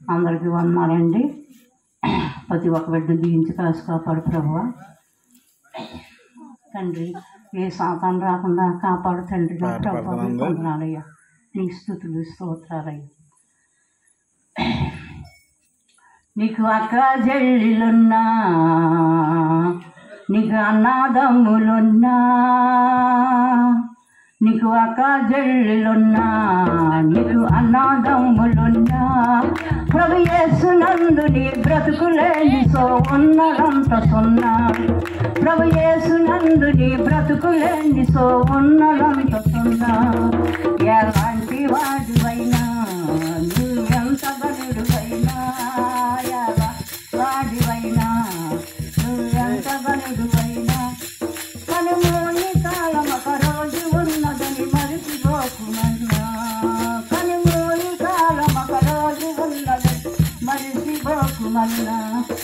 అందరికీ వందనాలండి ప్రతి ఒక్క బిడ్డ దీవించి కాసు కాపాడు ప్రభువ తండ్రి ఏ సాతాను రాకుండా కాపాడు తండ్రి నా ప్రభు వందనాలయ్యా నీ స్థుతులు స్తోత్రాలయ్యా నీకు అక్క జల్లులున్నా నీకు అన్నదమ్ములున్నా నీకు అక్క జల్లులున్నా నీకు అన్నదమ్ములున్నా ప్రభు యేసునందు నీ బ్రతుకులేని సో ఉన్నదంత సున్నా ప్రభు యేసునందు నీ బ్రతుకులేని సో ఉన్నదంత సున్నా ఎలాంటి వాడివైనా నువ్వెంత బలుడువైనా ఎలా వాడివైనా నువ్వెంత బలుడువైనా కనుమూని కాలం ఒక రోజు ఉన్నదని మరిచిపోకుమన్నా కనుమూని కాలం ఒక రోజు ఉన్నదని మరిచిపోకుమన్నా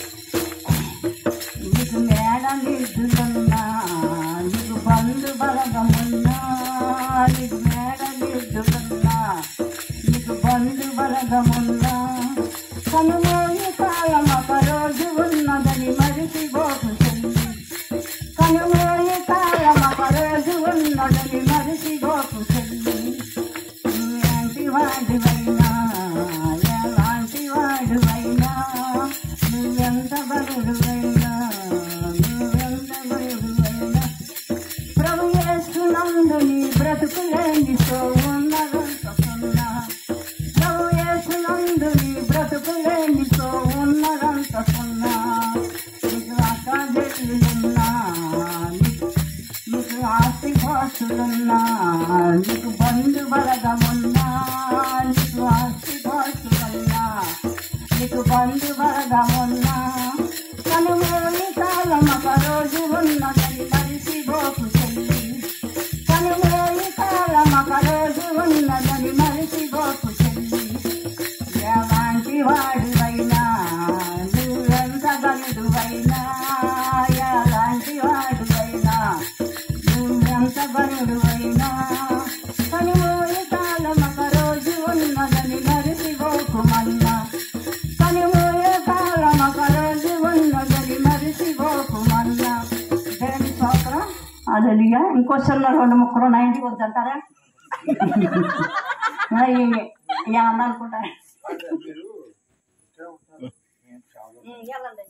నీకు మేడ నిధులున్నా నీకు బంధు బలగమున్నా నీకు మేడ నిధులున్నా నీకు బంధు బలగమున్నా కనుమూని కాలం ఒక రోజు ఉన్నదని మరిచిపోకు చెల్లి కనుమూని కాలం ఒక రోజు ఉన్నదని మరిచిపోకు చెల్లి ఎలాంటి వాడివైనా ఎలాంటి వాడివైనా నువ్వెంత బలుడువైనా నువ్వెంత బలుడువైనా ప్రభు యేసునందు నీ బ్రతుకులేని సో ఉన్నదంత సున్నా ప్రభు యేసునందు నీ బ్రతుకులేని సో ఉన్నదంత సున్నా నీకు అకాదెలున్నా నీకు నీకు ఆస్తి పాస్తులున్నా నీకు బంధు బలగమున్నా నీకు ఆస్తి పాస్తులున్నా నీకు బంధు బలగమున్నా కనుమూని కాలం ఒక రోజు ఉన్నదని మరిసిపోకు చెల్లి కనుమూని కాలం ఒక రోజు ఉన్నదని మరిసిపోకు చెల్లి ఎలాంటి వాడివైనా నువ్వెంత గనుడువైనా ఎలాంటి వాడివైనా నువ్వెంత గనుడువైనా కనుమూని కాలం ఒక రోజు ఉన్నదని మరిసిపోకుమన్నా కనుమూని కాలం ఒక రోజు ఉన్నదని మరిసిపోకుమన్నా దేవుని స్తోత్రం అదలిగా ఇంకో చిన్న రెండు ముక్కలు నా ఇంటికి వద్దంటారా ఏమన్నా అనుకుంటారా వెళ్ళండి